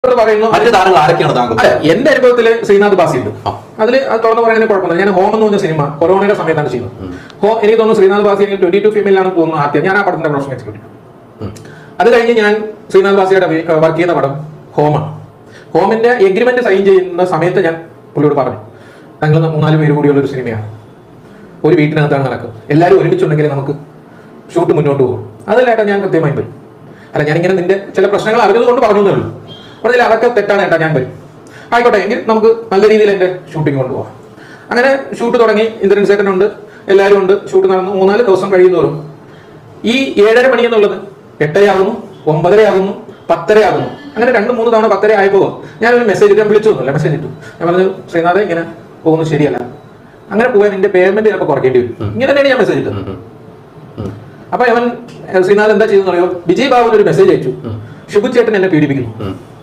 ഇവിടെ പറയുന്നു മറ്റു താരങ്ങൾ ആരൊക്കെയാണ് താങ്കൾ അല്ല എന്റെ അനുഭവത്തില് ശ്രീനാഥ് ബാസി ഉണ്ട് ആ. അതിൽ തുറന്ന് പറയുന്നതിന് കുഴപ്പമില്ല ഞാൻ ഹോം എന്ന് പറഞ്ഞ സിനിമ കൊറോണയുടെ സമയത്താണ് ചെയ്യുന്നത് ഹോ എനിക്ക് തോന്നുന്നു ശ്രീനാഥ് ബാസി ട്വന്റി ടു ഫീമെയിലാണ് പോകുന്നത് ആദ്യം ഞാൻ ആ പടത്തിന്റെ പ്രൊഫഷൻ എക്സിക്യൂട്ടീവ് അത് കഴിഞ്ഞ് ഞാൻ ശ്രീനാഥ് ബാസിയുടെ വർക്ക് ചെയ്യുന്ന പടം ഹോമാണ് ഹോമിന്റെ എഗ്രിമെന്റ് സൈൻ ചെയ്യുന്ന സമയത്ത് ഞാൻ പുള്ളിയോട് പറഞ്ഞു ഞങ്ങൾ മൂന്നാല് പേര് കൂടിയുള്ള ഒരു സിനിമയാണ് ഒരു വീട്ടിനകത്താണ് നടക്കുന്നത് എല്ലാവരും ഒരുമിച്ചുണ്ടെങ്കിൽ നമുക്ക് ഷൂട്ട് മുന്നോട്ട് പോകും അതിലേട്ടാ ഞാൻ കൃത്യമായി വരും അല്ല ഞാനിങ്ങനെ നിന്റെ ചില പ്രശ്നങ്ങൾ അറിഞ്ഞത് കൊണ്ട് പറഞ്ഞു എന്നേ ഉള്ളൂ പറഞ്ഞില്ല അതൊക്കെ തെറ്റാണ് ഏട്ടാ ഞാൻ വരും ആയിക്കോട്ടെ എങ്കിൽ നമുക്ക് നല്ല രീതിയിൽ എന്റെ ഷൂട്ടിംഗ് കൊണ്ടുപോകാം അങ്ങനെ ഷൂട്ട് തുടങ്ങി ഇന്ദ്രൻ സേട്ടൻ ഉണ്ട് എല്ലാവരും ഉണ്ട് ഷൂട്ട് നടന്നു മൂന്നാല് ദിവസം കഴിയുന്നോറും ഈ ഏഴര മണി എന്നുള്ളത് എട്ടരയാകുന്നു ഒമ്പതരയാകുന്നു പത്തരയാകുന്നു അങ്ങനെ രണ്ട് മൂന്ന് തവണ പത്തര ആയപ്പോൾ ഞാനൊരു മെസ്സേജ് ഇട്ട് വിളിച്ചു ഒന്നുമില്ല മെസ്സേജ് ഇട്ടു ഞാൻ പറഞ്ഞു ശ്രീനാഥ് ഇങ്ങനെ പോകുന്നത് ശരിയല്ല അങ്ങനെ പോയാൽ നിന്റെ പേയ്മെന്റ് ചിലപ്പോൾ കുറയ്ക്കേണ്ടി വരും ഇങ്ങനെ തന്നെയാണ് ഞാൻ മെസ്സേജ് ഇട്ടത് അപ്പൊ അവൻ ഏഹ്, ശ്രീനാഥ് എന്താ ചെയ്തെന്ന് അറിയോ വിജയ് ബാബുവിന് ഒരു മെസ്സേജ് അയച്ചു ഷിബു ചേട്ടൻ എന്നെ പീഡിപ്പിക്കുന്നു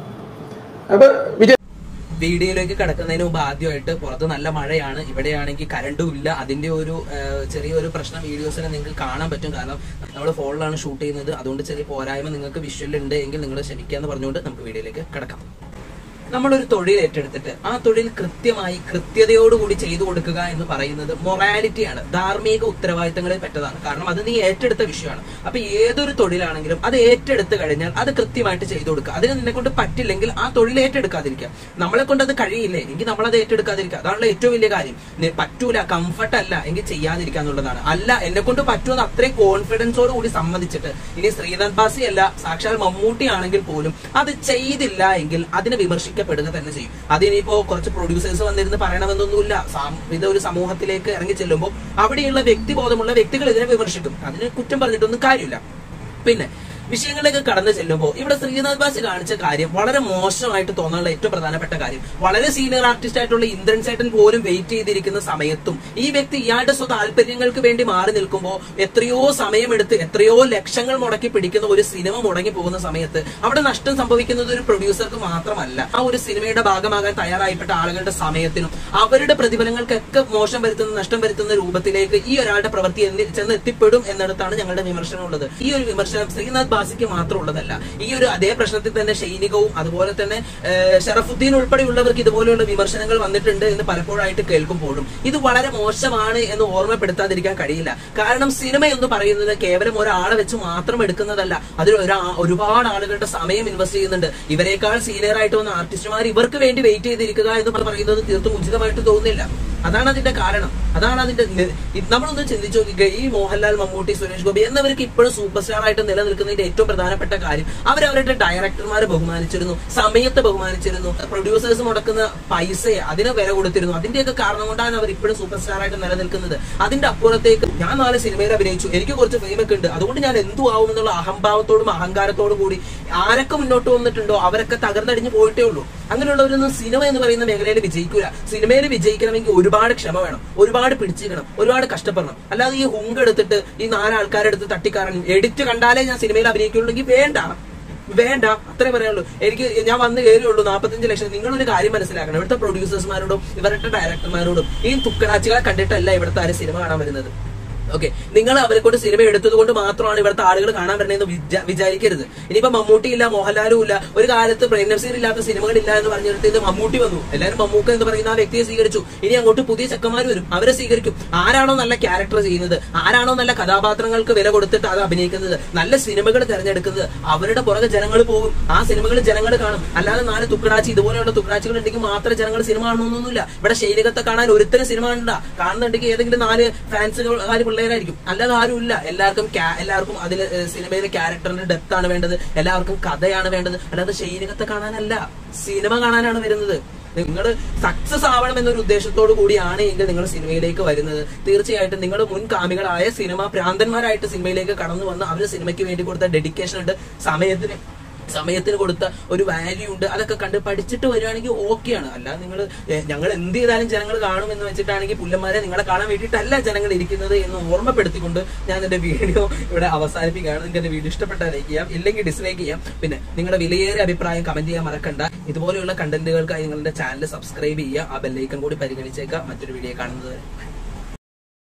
അപ്പൊ വിജയ് വീഡിയോയിലേക്ക് കിടക്കുന്നതിന് മുമ്പ് ആദ്യമായിട്ട് പുറത്ത് നല്ല മഴയാണ് ഇവിടെയാണെങ്കിൽ കരണ്ടും ഇല്ല അതിന്റെ ഒരു ആ, ചെറിയൊരു പ്രശ്നം വീഡിയോസിൽ നിങ്ങൾക്ക് കാണാൻ പറ്റും കാരണം നമ്മൾ ഫോണിലാണ് ഷൂട്ട് ചെയ്യുന്നത് അതുകൊണ്ട് ചെറിയ പോരായ്മ നിങ്ങൾക്ക് വിഷ്വൽ ഉണ്ട് എങ്കിൽ നിങ്ങൾ ക്ഷമിക്കാന്ന് പറഞ്ഞുകൊണ്ട് നമുക്ക് വീഡിയോയിലേക്ക് കിടക്കാം നമ്മളൊരു തൊഴിൽ ഏറ്റെടുത്തിട്ട് ആ തൊഴിൽ കൃത്യമായി കൃത്യതയോടുകൂടി ചെയ്തു കൊടുക്കുക എന്ന് പറയുന്നത് മൊറാലിറ്റിയാണ് ധാർമ്മിക ഉത്തരവാദിത്തങ്ങളിൽ പെട്ടതാണ് കാരണം അത് നീ ഏറ്റെടുത്ത വിഷയമാണ് അപ്പൊ ഏതൊരു തൊഴിലാണെങ്കിലും അത് ഏറ്റെടുത്ത് കഴിഞ്ഞാൽ അത് കൃത്യമായിട്ട് ചെയ്തു കൊടുക്കുക അതിന് നിന്നെ കൊണ്ട് പറ്റില്ലെങ്കിൽ ആ തൊഴിൽ ഏറ്റെടുക്കാതിരിക്കുക നമ്മളെ കൊണ്ട് അത് കഴിയില്ലേ എങ്കിൽ നമ്മളത് ഏറ്റെടുക്കാതിരിക്കുക അതാണല്ലോ ഏറ്റവും വലിയ കാര്യം നി- പറ്റൂല കംഫർട്ട് അല്ല എങ്കിൽ ചെയ്യാതിരിക്കുക എന്നുള്ളതാണ് അല്ല എന്നെ കൊണ്ട് പറ്റുമെന്ന് അത്രയും കോൺഫിഡൻസോട് കൂടി സമ്മതിച്ചിട്ട് ഇനി ശ്രീനാഥ് ബാസി അല്ല സാക്ഷാൽ മമ്മൂട്ടി ആണെങ്കിൽ പോലും അത് ചെയ്തില്ല എങ്കിൽ അതിനെ വിമർശിക്കപ്പെടുക തന്നെ ചെയ്യും അതിനിപ്പോ കുറച്ച് പ്രൊഡ്യൂസേഴ്സ് വന്നിരുന്ന് പറയണമെന്നൊന്നുമില്ല സാം- ഇത് ഒരു സമൂഹത്തിലേക്ക് ഇറങ്ങി ചെല്ലുമ്പോൾ അവിടെയുള്ള വ്യക്തിബോധമുള്ള വ്യക്തികൾ ഇതിനെ വിമർശിക്കും അതിന് കുറ്റം പറഞ്ഞിട്ടൊന്നും കാര്യമില്ല പിന്നെ വിഷയങ്ങളിലേക്ക് കടന്നു ചെല്ലുമ്പോൾ ഇവിടെ ശ്രീനാഥ് ബാസി കാണിച്ച കാര്യം വളരെ മോശമായിട്ട് തോന്നാനുള്ള ഏറ്റവും പ്രധാനപ്പെട്ട കാര്യം വളരെ സീനിയർ ആർട്ടിസ്റ്റ് ആയിട്ടുള്ള ഇന്ദ്രൻ ചേട്ടൻ പോലും വെയിറ്റ് ചെയ്തിരിക്കുന്ന സമയത്തും ഈ വ്യക്തി ഇയാളുടെ സ്വ താല്പര്യങ്ങൾക്ക് വേണ്ടി മാറി നിൽക്കുമ്പോൾ എത്രയോ സമയമെടുത്ത് എത്രയോ ലക്ഷങ്ങൾ മുടക്കി പിടിക്കുന്ന ഒരു സിനിമ മുടങ്ങി പോകുന്ന സമയത്ത് അവിടെ നഷ്ടം സംഭവിക്കുന്നത് ഒരു പ്രൊഡ്യൂസർക്ക് മാത്രമല്ല ആ ഒരു സിനിമയുടെ ഭാഗമാകാൻ തയ്യാറായിപ്പെട്ട ആളുകളുടെ സമയത്തിനും അവരുടെ പ്രതിഫലങ്ങൾക്കൊക്കെ മോശം വരുത്തുന്ന നഷ്ടം വരുത്തുന്ന രൂപത്തിലേക്ക് ഈ ഒരാളുടെ പ്രവൃത്തി എന്നി- ചെന്ന് എത്തിപ്പെടും എന്നിടത്താണ് ഞങ്ങളുടെ വിമർശനം ഉള്ളത് ഈ ഒരു വിമർശനം ശ്രീനാഥ് ബാസിക്ക് മാത്രമുള്ളതല്ല ഈ ഒരു അതേ പ്രശ്നത്തിൽ തന്നെ ഷൈനികവും അതുപോലെ തന്നെ ഏഹ്, ഷറഫുദ്ദീൻ ഉൾപ്പെടെയുള്ളവർക്ക് ഇതുപോലെയുള്ള വിമർശനങ്ങൾ വന്നിട്ടുണ്ട് എന്ന് പലപ്പോഴായിട്ട് കേൾക്കുമ്പോഴും ഇത് വളരെ മോശമാണ് എന്ന് ഓർമ്മപ്പെടുത്താതിരിക്കാൻ കഴിയില്ല കാരണം സിനിമ എന്ന് പറയുന്നത് കേവലം ഒരാളെ വെച്ച് മാത്രം എടുക്കുന്നതല്ല അതിൽ ഒരാ ഒരുപാട് ആളുകളുടെ സമയം ഇൻവെസ്റ്റ് ചെയ്യുന്നുണ്ട് ഇവരെക്കാൾ സീനിയർ ആയിട്ട് വന്ന ആർട്ടിസ്റ്റുമാർ ഇവർക്ക് വേണ്ടി വെയിറ്റ് ചെയ്തിരിക്കുക എന്ന് പറയുന്നത് തീർത്തും ഉചിതമായിട്ട് തോന്നുന്നില്ല അതാണ് അതിന്റെ കാരണം അതാണ് അതിന്റെ നി- ഇത് നമ്മളൊന്ന് ചിന്തിച്ചു നോക്കിക്കുക ഈ മോഹൻലാൽ മമ്മൂട്ടി സുരേഷ് ഗോപി എന്നിവർക്ക് ഇപ്പോഴും സൂപ്പർ സ്റ്റാർ ആയിട്ട് നിലനിൽക്കുന്നതിന്റെ ഏറ്റവും പ്രധാനപ്പെട്ട കാര്യം അവരവരുടെ ഡയറക്ടർമാരെ ബഹുമാനിച്ചിരുന്നു സമയത്തെ ബഹുമാനിച്ചിരുന്നു പ്രൊഡ്യൂസേഴ്സ് മുടക്കുന്ന പൈസയെ അതിന് വില കൊടുത്തിരുന്നു അതിന്റെയൊക്കെ കാരണം കൊണ്ടാണ് അവർ ഇപ്പോഴും സൂപ്പർ സ്റ്റാർ ആയിട്ട് നിലനിൽക്കുന്നത് അതിന്റെ അപ്പുറത്തേക്ക് ഞാൻ നാല് സിനിമയിൽ അഭിനയിച്ചു എനിക്ക് കുറച്ച് ഫെയിമൊക്കെ ഉണ്ട് അതുകൊണ്ട് ഞാൻ എന്തു ആവും എന്നുള്ള അഹംഭാവത്തോടും അഹങ്കാരത്തോടും കൂടി ആരൊക്കെ മുന്നോട്ട് വന്നിട്ടുണ്ടോ അവരൊക്കെ തകർന്നടിഞ്ഞു പോയിട്ടേ ഉള്ളൂ അങ്ങനെയുള്ളവരൊന്നും സിനിമ എന്ന് പറയുന്ന മേഖലയിൽ വിജയിക്കൂല സിനിമയിൽ വിജയിക്കണമെങ്കിൽ ഒരുപാട് ക്ഷമ വേണം ഒരുപാട് പിടിച്ചിരിക്കണം ഒരുപാട് കഷ്ടപ്പെടണം അല്ലാതെ ഈ ഹുങ്ക് എടുത്തിട്ട് ഈ നാലാൾക്കാരെടുത്ത് തട്ടിക്കാരൻ എഡിറ്റ് കണ്ടാലേ ഞാൻ സിനിമയിൽ അഭിനയിക്കുള്ളൂ വേണ്ട വേണ്ട അത്രേ പറയാനുള്ളൂ എനിക്ക് ഞാൻ വന്ന് കയറിയുള്ളൂ നാൽപ്പത്തഞ്ച് ലക്ഷം നിങ്ങളൊരു കാര്യം മനസ്സിലാക്കണം ഇവിടുത്തെ പ്രൊഡ്യൂസേഴ്സ്മാരോടും ഇവരുടെ ഡയറക്ടർമാരോടും ഈ തുക്കടാച്ചികളെ കണ്ടിട്ടല്ല ഇവിടുത്തെ ആരും സിനിമ കാണാൻ വരുന്നത് ഓക്കെ നിങ്ങൾ അവരെ കൊണ്ട് സിനിമ എടുത്തത് കൊണ്ട് മാത്രമാണ് ഇവിടുത്തെ ആളുകൾ കാണാൻ വരണമെന്ന് വിചാ- വിചാരിക്കരുത് ഇനിയിപ്പോ മമ്മൂട്ടി ഇല്ല മോഹൻലാലും ഇല്ല ഒരു കാലത്ത് പ്രേം നസീർ ഇല്ലാത്ത സിനിമകളില്ല എന്ന് പറഞ്ഞിടത്ത് ഇത് മമ്മൂട്ടി വന്നു എല്ലാവരും മമ്മൂക്ക എന്ന് പറയുന്ന ആ വ്യക്തിയെ സ്വീകരിച്ചു ഇനി അങ്ങോട്ട് പുതിയ ചെക്കന്മാർ വരും അവരെ സ്വീകരിക്കും ആരാണോ നല്ല ക്യാരക്ടർ ചെയ്യുന്നത് ആരാണോ നല്ല കഥാപാത്രങ്ങൾക്ക് വില കൊടുത്തിട്ട് അത് അഭിനയിക്കുന്നത് നല്ല സിനിമകൾ തിരഞ്ഞെടുക്കുന്നത് അവരുടെ പുറകെ ജനങ്ങൾ പോകും ആ സിനിമകൾ ജനങ്ങൾ കാണും അല്ലാതെ നാല് തുക്കടാച്ചി ഇതുപോലെയുള്ള തുക്കടാച്ചികൾ ഉണ്ടെങ്കിൽ മാത്രമേ ജനങ്ങൾ സിനിമ കാണണമെന്നൊന്നുമില്ല ഇവിടെ ശൈലികത്തെ കാണാൻ ഒരുത്തരം സിനിമ കണ്ട കാണുന്നുണ്ടെങ്കിൽ ഏതെങ്കിലും നാല് ഫാൻസുകൾ നാല് പിള്ളേരായിരിക്കും അല്ലാതെ ആരും ഇല്ല എല്ലാവർക്കും ക്യാ- എല്ലാവർക്കും അതിൽ സിനിമയിലെ ക്യാരക്ടറിന്റെ ഡെപ്ത് ആണ് വേണ്ടത് എല്ലാവർക്കും കഥയാണ് വേണ്ടത് അല്ലാതെ ശൈലികത്തെ കാണാനല്ല സിനിമ കാണാനാണ് വരുന്നത് നിങ്ങൾ സക്സസ് ആവണം എന്നൊരു ഉദ്ദേശത്തോടു കൂടിയാണ് എങ്കിൽ നിങ്ങൾ സിനിമയിലേക്ക് വരുന്നത് തീർച്ചയായിട്ടും നിങ്ങൾ മുൻകാമികളായ സിനിമ പ്രാന്തന്മാരായിട്ട് സിനിമയിലേക്ക് കടന്നു വന്ന് അവർ സിനിമയ്ക്ക് വേണ്ടി കൊടുത്ത ഡെഡിക്കേഷൻ ഉണ്ട് സമയത്തിന് സമയത്തിന് കൊടുത്ത ഒരു വാല്യൂ ഉണ്ട് അതൊക്കെ കണ്ട് പഠിച്ചിട്ട് വരികയാണെങ്കിൽ ഓക്കെയാണ് അല്ലാതെ നിങ്ങൾ ഞങ്ങൾ എന്ത് ചെയ്താലും ജനങ്ങൾ കാണും എന്ന് വെച്ചിട്ടാണെങ്കിൽ പുല്ലന്മാരെ നിങ്ങളെ കാണാൻ വേണ്ടിയിട്ടല്ല ജനങ്ങൾ ഇരിക്കുന്നത് എന്ന് ഓർമ്മപ്പെടുത്തിക്കൊണ്ട് ഞാൻ എന്റെ വീഡിയോ ഇവിടെ അവസാനിപ്പിക്കുകയാണ് നിങ്ങൾക്ക് എന്റെ വീഡിയോ ഇഷ്ടപ്പെട്ടാൽ ലൈക്ക് ചെയ്യാം ഇല്ലെങ്കിൽ ഡിസ്ലൈക്ക് ചെയ്യാം പിന്നെ നിങ്ങളുടെ വിലയേറിയ അഭിപ്രായം കമന്റ് ചെയ്യാൻ മറക്കണ്ട ഇതുപോലെയുള്ള കണ്ടന്റുകൾക്കായി നിങ്ങളുടെ ചാനൽ സബ്സ്ക്രൈബ് ചെയ്യുക ആ ബെല്ലൈക്കൺ കൂടി പരിഗണിച്ചേക്കാം മറ്റൊരു വീഡിയോ കാണുന്നത് വരെ.